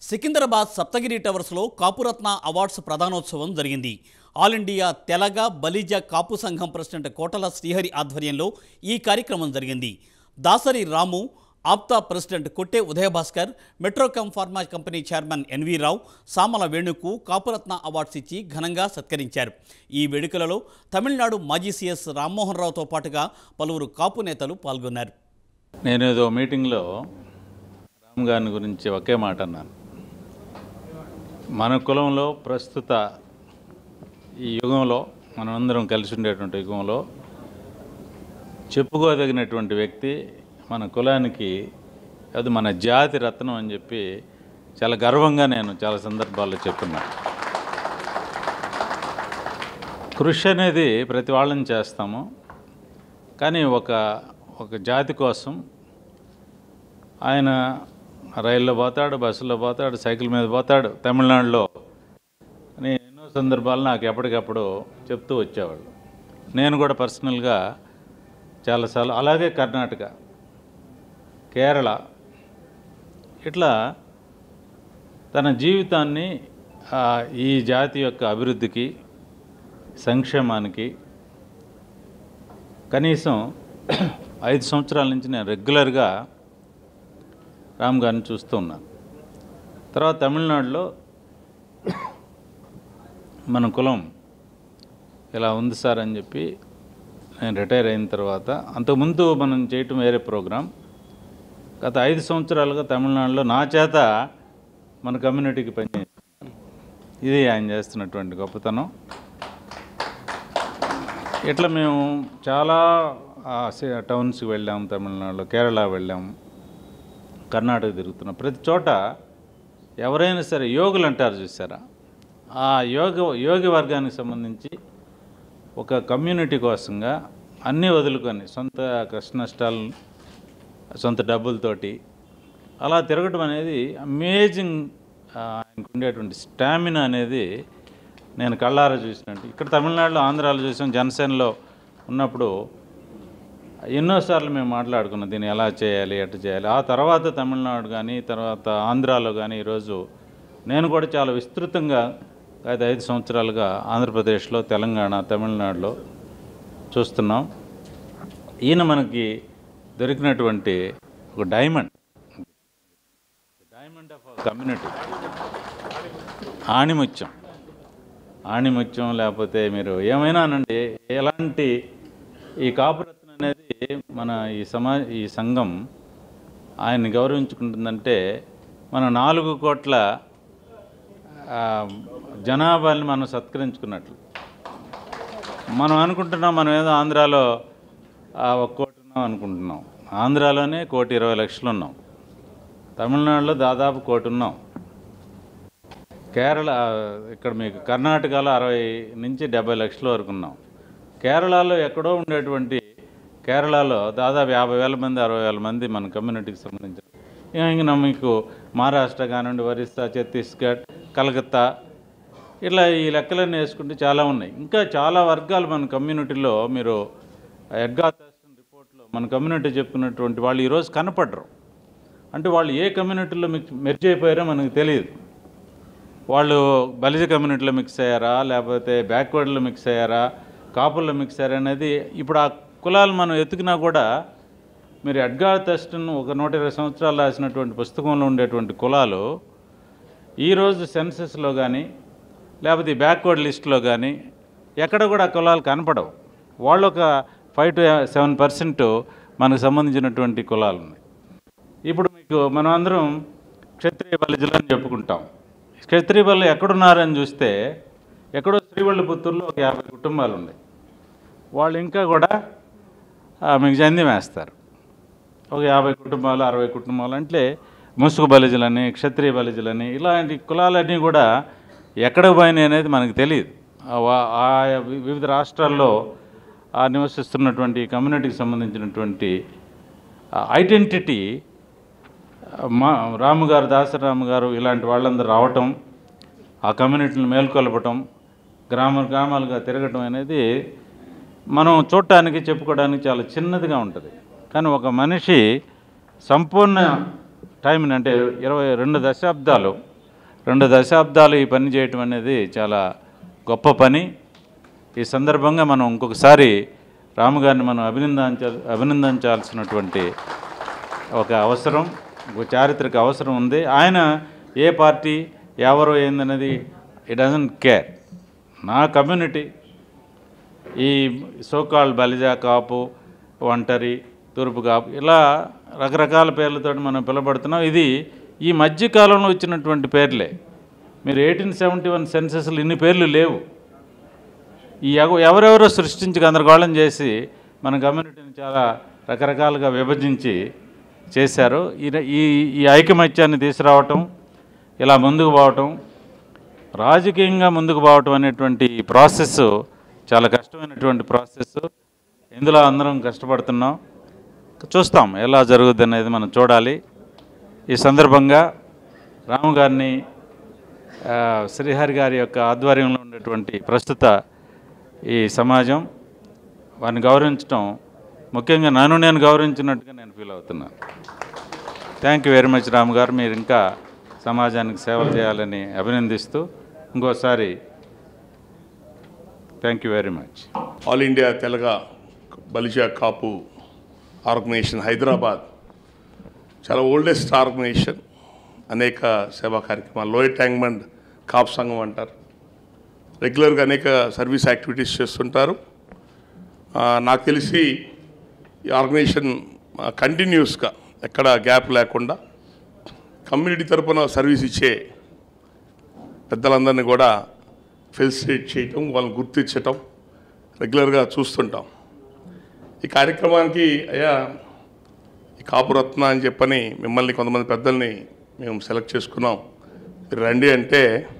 సికింద్రాబాద్ సప్తగిరి టవర్స్లో కాపురత్న అవార్డ్స్ ప్రధానోత్సవం జరిగింది ఆల్ ఇండియా తెలగ బలిజ కాపు సంఘం ప్రెసిడెంట్ కోటల శ్రీహరి ఆధ్వర్యంలో ఈ కార్యక్రమం జరిగింది దాసరి రాము APTA president Kotte Udayabhaskar Metrocom pharma company chairman NV Rao Samala వేణుకు కాపురత్న అవార్డ్స్ ఇచ్చి ఘనంగా సత్కరించారు ఈ వేడుకలలో తమిళనాడు మాజీ సీఎస్ రామ్మోహన్ రావుతో పాటుగా పలువురు కాపు నేతలు పాల్గొన్నారు నేను ఏదో మీటింగ్లో రామ్ గారిని గురించి ఒకే మాట అన్నాను మన కులంలో ప్రస్తుత ఈ యుగంలో మనమందరం కలిసి ఉండేటువంటి యుగంలో చెప్పుకోదగినటువంటి వ్యక్తి మన కులానికి అది మన జాతి రత్నం అని చెప్పి చాలా గర్వంగా నేను చాలా సందర్భాల్లో చెప్తున్నాను కృషి అనేది ప్రతి వాళ్ళని చేస్తాము కానీ ఒక ఒక జాతి కోసం ఆయన రైల్లో పోతాడు బస్సులో పోతాడు సైకిల్ మీద పోతాడు తమిళనాడులో అని ఎన్నో సందర్భాలు నాకు ఎప్పటికప్పుడు చెప్తూ వచ్చేవాళ్ళు నేను కూడా పర్సనల్గా చాలాసార్లు అలాగే కర్ణాటక కేరళ ఇట్లా తన జీవితాన్ని ఆ, ఈ జాతి యొక్క అభివృద్ధికి సంక్షేమానికి కనీసం ఐదు సంవత్సరాల నుంచి నేను రెగ్యులర్గా రామ్ గారిని చూస్తూ ఉన్నాను తర్వాత తమిళనాడులో మన కులం ఇలా ఉంది సార్ అని చెప్పి నేను రిటైర్ అయిన తర్వాత అంతకుముందు మనం చేయటం వేరే ప్రోగ్రాం గత ఐదు సంవత్సరాలుగా తమిళనాడులో నా చేత మన కమ్యూనిటీకి పనిచేస్తున్నాను ఇది ఆయన చేస్తున్నటువంటి గొప్పతనం ఇట్లా మేము చాలా ఆ, సి- టౌన్స్కి వెళ్ళాం తమిళనాడులో కేరళ వెళ్ళాం కర్ణాటక తిరుగుతున్నాం ప్రతి చోట ఎవరైనా సరే యోగులు అంటారు చూసారా ఆ యోగ యోగి వర్గానికి సంబంధించి ఒక కమ్యూనిటీ కోసంగా అన్నీ వదులుకొని సొంత కష్ట నష్టాలు సొంత డబ్బులతోటి అలా తిరగటం అనేది అమేజింగ్ ఆయనకు ఉండేటువంటి స్టామినా అనేది నేను కళ్ళారా చూసినట్టు ఇక్కడ తమిళనాడులో ఆంధ్రాలో చూసాం జనసేనలో ఉన్నప్పుడు ఎన్నోసార్లు మేము మాట్లాడుకున్నాం దీన్ని ఎలా చేయాలి ఎట్లా చేయాలి ఆ తర్వాత తమిళనాడు కానీ తర్వాత ఆంధ్రాలో కానీ ఈరోజు నేను కూడా చాలా విస్తృతంగా గత ఐదు సంవత్సరాలుగా ఆంధ్రప్రదేశ్లో తెలంగాణ తమిళనాడులో చూస్తున్నాం ఈయన మనకి దొరికినటువంటి ఒక డైమండ్ డైమండ్ ఆఫ్ కమ్యూనిటీ ఆణిముత్యం ఆణిముత్యం లేకపోతే మీరు ఏమైనా అనండి ఎలాంటి ఈ కాపురత్న అనేది మన ఈ సమా ఈ సంఘం ఆయన్ని గౌరవించుకుంటుందంటే మన నాలుగు కోట్ల ఆ, జనాభాని మనం సత్కరించుకున్నట్లు మనం అనుకుంటున్నాం మనం ఏదో ఆంధ్రాలో ఆ, ఒక కోటి ఉన్నాం అనుకుంటున్నాం ఆంధ్రాలోనే కోటి ఇరవై లక్షలు ఉన్నాం తమిళనాడులో దాదాపు కోటి ఉన్నాం కేరళ ఇక్కడ మీకు కర్ణాటకలో అరవై నుంచి డెబ్బై లక్షల వరకు ఉన్నాం కేరళలో ఎక్కడో ఉండేటువంటి కేరళలో దాదాపు యాభై వేల మంది అరవై వేల మంది మన కమ్యూనిటీకి సంబంధించిన ఇంకా మీకు మహారాష్ట్ర కానివ్వండి ఒరిస్సా ఛత్తీస్గఢ్ కలకత్తా ఇట్లా ఈ లెక్కలన్నీ వేసుకుంటే చాలా ఉన్నాయి ఇంకా చాలా వర్గాలు మన కమ్యూనిటీలో మీరు ఎడ్గా రిపోర్ట్లో మన కమ్యూనిటీ చెప్పుకున్నటువంటి వాళ్ళు ఈరోజు కనపడరు అంటే వాళ్ళు ఏ కమ్యూనిటీలో మిక్స్ మెర్జ్ అయిపోయారో మనకు తెలియదు వాళ్ళు బలిజ కమ్యూనిటీలో మిక్స్ అయ్యారా లేకపోతే బ్యాక్వర్డ్లో మిక్స్ అయ్యారా కాపుల్లో మిక్స్ అయ్యారా అనేది ఇప్పుడు ఆ కులాలు మనం ఎత్తుకున్నా కూడా మీరు ఎడ్గార్ టెస్ట్ను ఒక నూట ఇరవై సంవత్సరాలు రాసినటువంటి పుస్తకంలో ఉండేటువంటి కులాలు ఈరోజు సెన్సెస్లో కానీ లేకపోతే ఈ బ్యాక్వర్డ్ లిస్ట్లో కానీ ఎక్కడ కూడా ఆ కులాలు కనపడవు వాళ్ళు ఒక ఫైవ్ టు సెవెన్ పర్సెంట్ మనకు సంబంధించినటువంటి కులాలు ఉన్నాయి ఇప్పుడు మీకు మనం అందరం క్షత్రియ బలిజలు అని చెప్పుకుంటాం క్షత్రియ బలు ఎక్కడున్నారని చూస్తే ఎక్కడో శ్రీవల్లిపుత్తూరులో ఒక యాభై కుటుంబాలు ఉన్నాయి వాళ్ళు ఇంకా కూడా ఆ, మీకు జంధ్యం వేస్తారు ఒక యాభై కుటుంబాలు అరవై కుటుంబాలు అంటే ముసుగు బలిజలని క్షత్రియ బలిజలని ఇలాంటి కులాలన్నీ కూడా ఎక్కడ పోయినాయి అనేది మనకు తెలియదు ఆ వా- ఆ వి- వివిధ రాష్ట్రాల్లో ఆ నివసిస్తున్నటువంటి కమ్యూనిటీకి సంబంధించినటువంటి ఐడెంటిటీ మా రాము గారు దాసరాము గారు ఇలాంటి వాళ్ళందరూ రావటం ఆ కమ్యూనిటీని మేల్కొల్పటం గ్రామ గ్రామాలుగా తిరగటం అనేది మనం చూడటానికి చెప్పుకోవడానికి చాలా చిన్నదిగా ఉంటుంది కానీ ఒక మనిషి సంపూర్ణ టైంని అంటే ఇరవై రెండు దశాబ్దాలు రెండు దశాబ్దాలు ఈ పని చేయటం అనేది చాలా గొప్ప పని ఈ సందర్భంగా మనం ఇంకొకసారి రాము గారిని మనం అభినందించ అభినందించాల్సినటువంటి ఒక అవసరం ఒక చారిత్రక అవసరం ఉంది ఆయన ఏ పార్టీ ఎవరు ఏందనేది ఇట్ డజంట్ కేర్ నా కమ్యూనిటీ ఈ సోకాల్ బలిజా కాపు ఒంటరి తూర్పు కాపు ఇలా రకరకాల పేర్లతో మనం పిలబడుతున్నాం ఇది ఈ మధ్య కాలంలో వచ్చినటువంటి పేర్లే మీరు ఎయిటీన్ సెవెంటీ వన్ సెన్సెస్లు ఇన్ని పేర్లు లేవు ఈ ఎవ- ఎవరెవరో సృష్టించి గందరగోళం చేసి మన కమ్యూనిటీని చాలా రకరకాలుగా విభజించి చేశారు ఈ ఈ ఈ ఐకమత్యాన్ని తీసుకురావటం ఇలా ముందుకు పోవటం రాజకీయంగా ముందుకు పోవటం అనేటువంటి ఈ ప్రాసెస్ చాలా కష్టమైనటువంటి ప్రాసెస్ ఇందులో అందరం కష్టపడుతున్నాం చూస్తాం ఎలా జరుగుద్ది అనేది మనం చూడాలి ఈ సందర్భంగా రాము గారిని ఆ, శ్రీహరి గారి యొక్క ఆధ్వర్యంలో ఉండేటువంటి ప్రస్తుత ఈ సమాజం వారిని గౌరవించడం ముఖ్యంగా నన్ను నేను గౌరవించినట్టుగా నేను ఫీల్ అవుతున్నాను thank you very much Ramu garu మీరు ఇంకా సమాజానికి సేవలు చేయాలని అభినందిస్తూ ఇంకోసారి thank you very much all India Telaga Balija Kapu organisation Hyderabad చాలా ఓల్డెస్ట్ ఆర్గనైజేషన్ అనేక సేవా కార్యక్రమాలు లోయర్ ట్యాంక్మండ్ కాపు సంఘం అంటారు రెగ్యులర్గా అనేక సర్వీస్ యాక్టివిటీస్ చేస్తుంటారు ఆ, నాకు తెలిసి ఈ ఆర్గనైజేషన్ కంటిన్యూస్గా ఎక్కడ గ్యాప్ లేకుండా కమ్యూనిటీ తరపున సర్వీస్ ఇచ్చే పెద్దలందరినీ కూడా ఫెలిసిటేట్ చేయటం వాళ్ళని గుర్తించటం రెగ్యులర్గా చూస్తుంటాం ఈ కార్యక్రమానికి అయ్యా ఈ కాపురత్న అని చెప్పని మిమ్మల్ని కొంతమంది పెద్దల్ని మేము సెలెక్ట్ చేసుకున్నాం మీరు రండి అంటే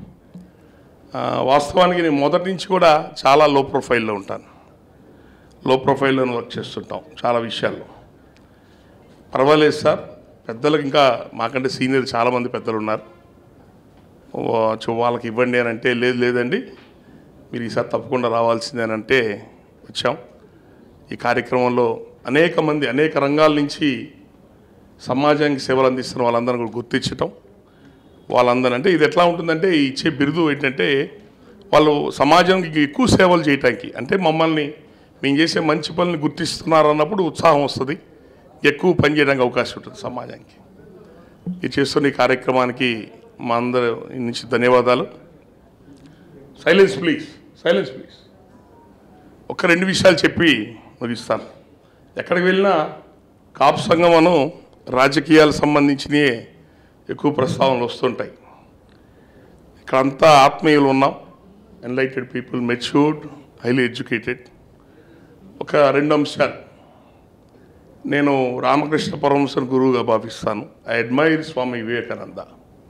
ఆ, వాస్తవానికి నేను మొదటి నుంచి కూడా చాలా లో ప్రొఫైల్లో ఉంటాను లో ప్రొఫైల్లో వర్క్ చేస్తుంటాం చాలా విషయాల్లో పర్వాలేదు సార్ పెద్దలకు ఇంకా మాకంటే సీనియర్ చాలామంది పెద్దలు ఉన్నారు ఓ, చూ వాళ్ళకి ఇవ్వండి అని అంటే లేదు లేదండి మీరు ఈసారి తప్పకుండా రావాల్సిందేనంటే వచ్చాం ఈ కార్యక్రమంలో అనేక మంది అనేక రంగాల నుంచి సమాజానికి సేవలు అందిస్తున్న వాళ్ళందరిని కూడా గుర్తించటం వాళ్ళందరూ అంటే ఇది ఎట్లా ఉంటుందంటే ఈ ఇచ్చే బిరుదు ఏంటంటే వాళ్ళు సమాజానికి ఎక్కువ సేవలు చేయటానికి అంటే మమ్మల్ని మేము చేసే మంచి పనులు గుర్తిస్తున్నారు అన్నప్పుడు ఉత్సాహం వస్తుంది ఎక్కువ పని చేయడానికి అవకాశం ఉంటుంది సమాజానికి ఇది చేస్తున్న ఈ కార్యక్రమానికి మా అందరి నుంచి ధన్యవాదాలు సైలెన్స్ ప్లీజ్ సైలెన్స్ ప్లీజ్ ఒక రెండు విషయాలు చెప్పి ముగిస్తాను ఎక్కడికి వెళ్ళినా కాపు సంఘం అను రాజకీయాలకు సంబంధించినవే ఎక్కువ ప్రస్తావనలు వస్తుంటాయి ఇక్కడ అంతా ఆత్మీయులు ఉన్నాం enlightened people matured highly educated ఒక రెండు అంశాలు నేను రామకృష్ణ పరమహంసను గురువుగా భావిస్తాను ఐ అడ్మైర్ స్వామి వివేకానంద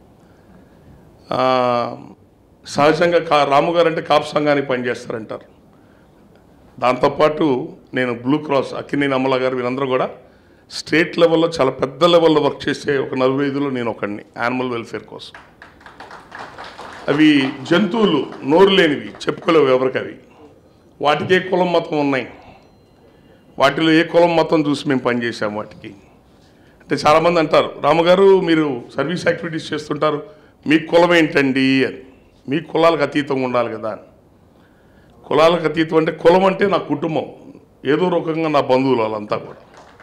ఆ, సహజంగా కా రాము గారు అంటే కాపు సంఘానికి పనిచేస్తారంటారు దాంతోపాటు నేను బ్లూ క్రాస్ అక్కినేని అమల గారు వీరందరూ కూడా స్టేట్ లెవెల్లో చాలా పెద్ద లెవెల్లో వర్క్ చేసే ఒక నలుగురు ఐదులో నేను ఒకడిని యానిమల్ వెల్ఫేర్ కోసం అవి జంతువులు నోరు లేనివి చెప్పుకోలేవు ఎవరికి అవి వాటికి ఏ కులం మతం ఉన్నాయి వాటిలో ఏ కులం మతం చూసి మేము పనిచేసాం వాటికి అంటే చాలామంది అంటారు రామగారు మీరు సర్వీస్ యాక్టివిటీస్ చేస్తుంటారు మీ కులం ఏంటండి అని మీ కులాలకు అతీతంగా ఉండాలి కదా అని కులాలకు అతీతం అంటే కులం అంటే నా కుటుంబం ఏదో రకంగా నా బంధువులు వాళ్ళంతా కూడా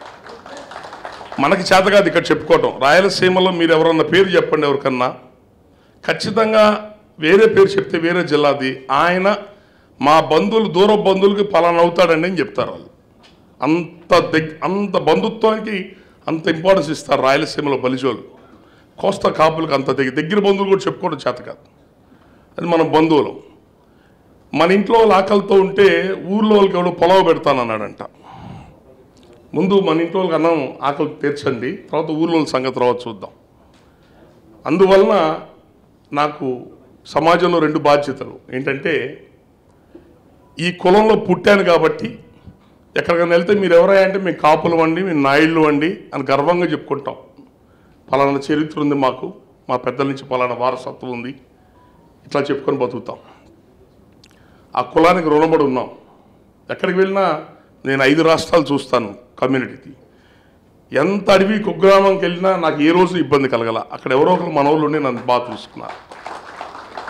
మనకి చేత కాదు ఇక్కడ చెప్పుకోవటం రాయలసీమలో మీరు ఎవరన్నా పేరు చెప్పండి ఎవరికన్నా ఖచ్చితంగా వేరే పేరు చెప్తే వేరే జిల్లాది ఆయన మా బంధువులు దూర బంధువులకి పలానా అవుతాడండి అని చెప్తారు వాళ్ళు అంత దగ్ అంత బంధుత్వానికి అంత ఇంపార్టెన్స్ ఇస్తారు రాయలసీమలో బలిజోలు కోస్తా కాపులకు అంత దగ్గర దగ్గర బంధువులు కూడా చెప్పుకోవడం చేత కాదు అది మన బంధువులు మన ఇంట్లో వాళ్ళు ఆకలితో ఉంటే ఊర్లో వాళ్ళకి ఎవడో పొలవ పెడతానన్నాడంట ముందు మన ఇంట్లో వాళ్ళకి అన్నం ఆకలి తీర్చండి తర్వాత ఊర్లో వాళ్ళ సంగతి తర్వాత చూద్దాం అందువలన నాకు సమాజంలో రెండు బాధ్యతలు ఏంటంటే ఈ కులంలో పుట్టాను కాబట్టి ఎక్కడికైనా వెళ్తే మీరు ఎవరయ్యా అంటే మేము కాపులు వండి మేము నాయుళ్ళు వండి అని గర్వంగా చెప్పుకుంటాం పలానా చరిత్ర ఉంది మాకు మా పెద్దల నుంచి పలానా వారసత్వం ఉంది ఇట్లా చెప్పుకొని బతుకుతాం ఆ కులానికి రుణపడి ఉన్నాం ఎక్కడికి వెళ్ళినా నేను ఐదు రాష్ట్రాలు చూస్తాను కమ్యూనిటీకి ఎంత అడవి కుగ్రామంకి వెళ్ళినా నాకు ఏ రోజు ఇబ్బంది కలగల అక్కడ ఎవరో ఒకరు మనోళ్ళు ఉండి నన్ను బాగా చూసుకున్నారు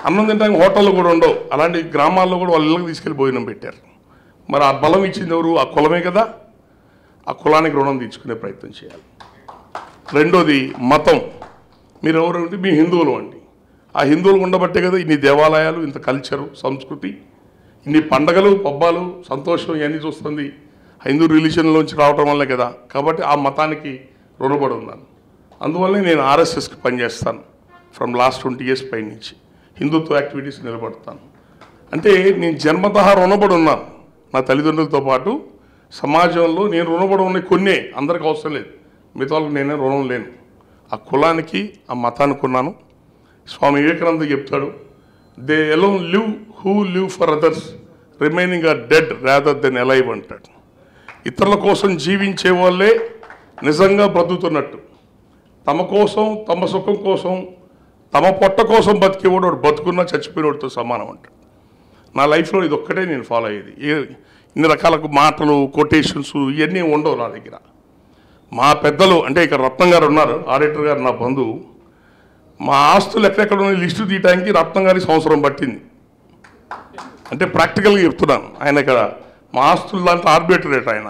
అన్నం తినడానికి హోటళ్ళు కూడా ఉండవు అలాంటి గ్రామాల్లో కూడా వాళ్ళ ఇళ్ళకి తీసుకెళ్ళి భోజనం పెట్టారు మరి ఆ బలం ఇచ్చింది ఎవరు ఆ కులమే కదా ఆ కులానికి రుణం తీర్చుకునే ప్రయత్నం చేయాలి రెండోది మతం మీరు ఎవరు అంటే మీ హిందువులు అండి ఆ హిందువులు ఉండబట్టే కదా ఇన్ని దేవాలయాలు ఇంత కల్చరు సంస్కృతి ఇన్ని పండగలు పబ్బాలు సంతోషం ఇవన్నీ చూస్తుంది హిందూ రిలీజన్లోంచి రావటం వల్లే కదా కాబట్టి ఆ మతానికి రుణపడి ఉన్నాను అందువల్లే నేను ఆర్ఎస్ఎస్కి పనిచేస్తాను ఫ్రమ్ లాస్ట్ ట్వంటీ ఇయర్స్ పై నుంచి హిందుత్వ యాక్టివిటీస్ నిలబడతాను అంటే నేను జన్మతహా రుణపడి ఉన్నాను నా తల్లిదండ్రులతో పాటు సమాజంలో నేను రుణపడి ఉన్న కొన్నే అందరికి అవసరం లేదు మిగతా వాళ్ళకి నేనే రుణం లేను ఆ కులానికి ఆ మతానికి ఉన్నాను స్వామి వివేకానంద చెప్తాడు they alone live who live for others remaining are dead rather than alive అంటాడు ఇతరుల కోసం జీవించే వాళ్ళే నిజంగా బ్రతుకుతున్నట్టు తమ కోసం తమ సుఖం కోసం తమ పొట్ట కోసం బతికేవాడు వాడు బతుకున్నా చచ్చిపోయినవాడితో సమానం అంటాడు నా లైఫ్లో ఇది ఒక్కటే నేను ఫాలో అయ్యేది ఏ ఇన్ని రకాల మాటలు కొటేషన్స్ ఇవన్నీ ఉండవు నా దగ్గర మా పెద్దలు అంటే ఇక్కడ రత్నం గారు ఉన్నారు ఆడిటర్ గారు నా బంధువు మా ఆస్తులు ఎక్కడెక్కడ ఉన్న లిస్టు తీయడానికి రత్నం గారి సంవత్సరం పట్టింది అంటే ప్రాక్టికల్గా చెప్తున్నాను ఆయన ఇక్కడ మా ఆస్తులు దాంట్లో ఆర్బిట్రేట్ ఆయన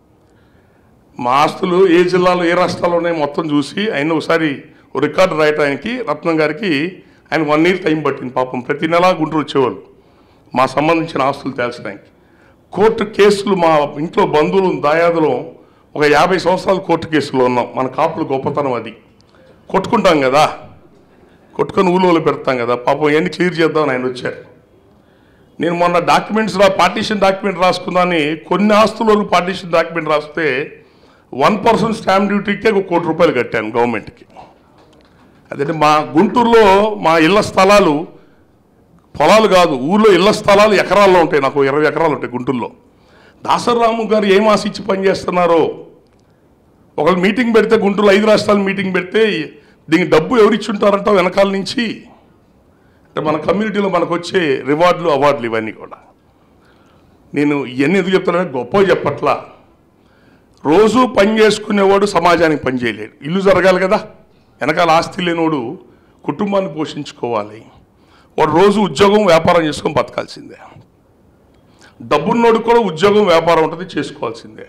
మా ఆస్తులు ఏ జిల్లాలో ఏ రాష్ట్రాల్లో ఉన్నాయో మొత్తం చూసి ఆయన ఒకసారి ఓ రికార్డు రాయటానికి రత్నం గారికి ఆయన వన్ ఇయర్ టైం పట్టింది పాపం ప్రతి నెలా గుంటూరు వచ్చేవాళ్ళు మా సంబంధించిన ఆస్తులు తేల్చడానికి కోర్టు కేసులు మా ఇంట్లో బంధువులు దాయాదులు ఒక యాభై సంవత్సరాలు కోర్టు కేసులో ఉన్నాం మన కాపులు గొప్పతనం అది కొట్టుకుంటాం కదా కొట్టుకొని ఊళ్ళో పెడతాం కదా పాపం ఇవన్నీ క్లియర్ చేద్దామని ఆయన వచ్చారు నేను మొన్న డాక్యుమెంట్స్ రా పార్టీషన్ డాక్యుమెంట్ రాసుకుందాని కొన్ని ఆస్తులకు పార్టీషన్ డాక్యుమెంట్ రాస్తే వన్ పర్సెంట్ స్టాంప్ డ్యూటీకే ఒక కోటి రూపాయలు కట్టాను గవర్నమెంట్కి అదే మా గుంటూరులో మా ఇళ్ల స్థలాలు పొలాలు కాదు ఊళ్ళో ఇళ్ల స్థలాలు ఎకరాల్లో ఉంటాయి నాకు ఇరవై ఎకరాలు ఉంటాయి గుంటూరులో దాసరాము గారు ఏం ఆశించి పనిచేస్తున్నారో ఒకళ్ళు మీటింగ్ పెడితే గుంటూరులో ఐదు రాష్ట్రాలు మీటింగ్ పెడితే దీనికి డబ్బు ఎవరు ఇచ్చుంటారంట వెనకాల నుంచి అంటే మన కమ్యూనిటీలో మనకు వచ్చే రివార్డులు అవార్డులు ఇవన్నీ కూడా నేను ఇవన్నీ ఎందుకు చెప్తానంటే గొప్ప చెప్పట్లా రోజు పని చేసుకునేవాడు సమాజానికి పని చేయలేడు ఇల్లు జరగాలి కదా వెనకాల ఆస్తి లేనివాడు కుటుంబాన్ని పోషించుకోవాలి వాడు రోజు ఉద్యోగం వ్యాపారం చేసుకొని బతకాల్సిందే డబ్బున్నోడు కూడా ఉద్యోగం వ్యాపారం ఉంటుంది చేసుకోవాల్సిందే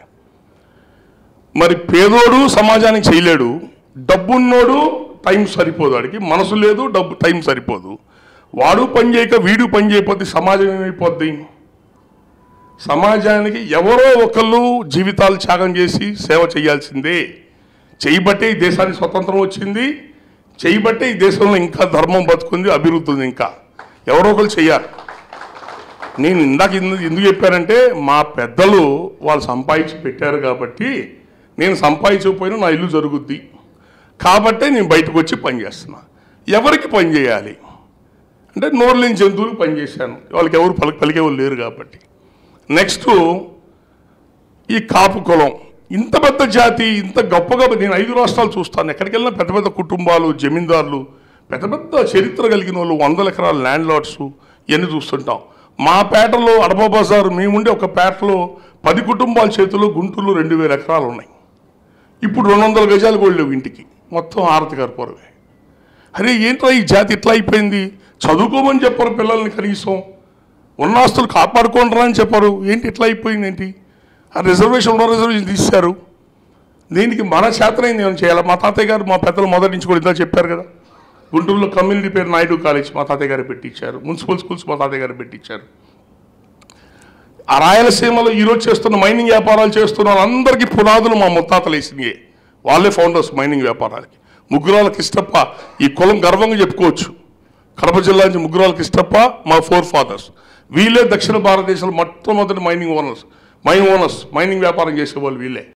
మరి పేదోడు సమాజానికి చేయలేడు డబ్బున్నోడు టైం సరిపోదు వాడికి మనసు లేదు డబ్బు టైం సరిపోదు వాడు పని చేయక వీడు పని చేయకపోతే సమాజం ఏమైపోద్ది సమాజానికి ఎవరో ఒకళ్ళు జీవితాలు త్యాగం చేసి సేవ చేయాల్సిందే చేయబట్టే ఈ దేశానికి స్వతంత్రం వచ్చింది చేయబట్టే ఈ దేశంలో ఇంకా ధర్మం బతుకుంది అభివృద్ధి ఉంది ఇంకా ఎవరో ఒకరు చేయాలి నేను ఇందాక ఎందు- ఎందుకు చెప్పానంటే మా పెద్దలు వాళ్ళు సంపాదించి పెట్టారు కాబట్టి నేను సంపాదించకపోయినా నా ఇల్లు జరుగుద్ది కాబట్టే నేను బయటకు వచ్చి పని చేస్తున్నా ఎవరికి పని చేయాలి అంటే నోరు లేని జంతువులకు పని చేశాను వాళ్ళకి ఎవరు పలికి పలికే వాళ్ళు లేరు కాబట్టి నెక్స్ట్ ఈ కాపు కులం ఇంత పెద్ద జాతి ఇంత గొప్పగా నేను ఐదు రాష్ట్రాలు చూస్తాను ఎక్కడికి వెళ్ళినా పెద్ద పెద్ద కుటుంబాలు జమీందారులు పెద్ద పెద్ద చరిత్ర కలిగిన వాళ్ళు వందల ఎకరాల ల్యాండ్ లార్డ్స్ ఇవన్నీ చూస్తుంటాం మా పేటలో అడప బజారు మేముండే ఒక పేటలో పది కుటుంబాల చేతుల్లో గుంటూరులో రెండు వేల ఎకరాలు ఉన్నాయి ఇప్పుడు రెండు వందల గజాలు కూడా లేవు ఇంటికి మొత్తం ఆరతి కర్పూరమే అరే ఏంట్రా ఈ జాతి ఇట్లా అయిపోయింది చదువుకోమని చెప్పరు పిల్లల్ని కనీసం ఉన్న ఆస్తులు కాపాడుకోండిరా అని చెప్పారు ఏంటి ఇట్లా అయిపోయింది ఏంటి ఆ రిజర్వేషన్ ఉన్న రిజర్వేషన్ తీశారు దీనికి మన చేతనైంది ఏమైనా చేయాలి మా తాతయ్య గారు మా పెద్దలు మొదటి నుంచి కూడా ఇందా చెప్పారు కదా గుంటూరులో కమ్యూనిటీ పేరు నాయుడు కాలేజ్ మా తాతయ్య గారు పెట్టించారు మున్సిపల్ స్కూల్స్ మా తాతయ్య గారు పెట్టించారు ఆ రాయలసీమలో ఈరోజు చేస్తున్న మైనింగ్ వ్యాపారాలు చేస్తున్న వాళ్ళందరికీ పునాదులు మా ముత్తాతలు వేసినాయి వాళ్ళే ఫౌండర్స్ మైనింగ్ వ్యాపారాలకి ముగ్గురాల కిష్టప్ప ఈ కులం గర్వంగా చెప్పుకోవచ్చు కడప జిల్లా నుంచి ముగ్గురాల కిష్టప్ప మా ఫోర్ ఫాదర్స్ వీళ్ళే దక్షిణ భారతదేశంలో మొట్టమొదటి mining owners mine owners mining వ్యాపారం చేసేవాళ్ళు వీళ్ళే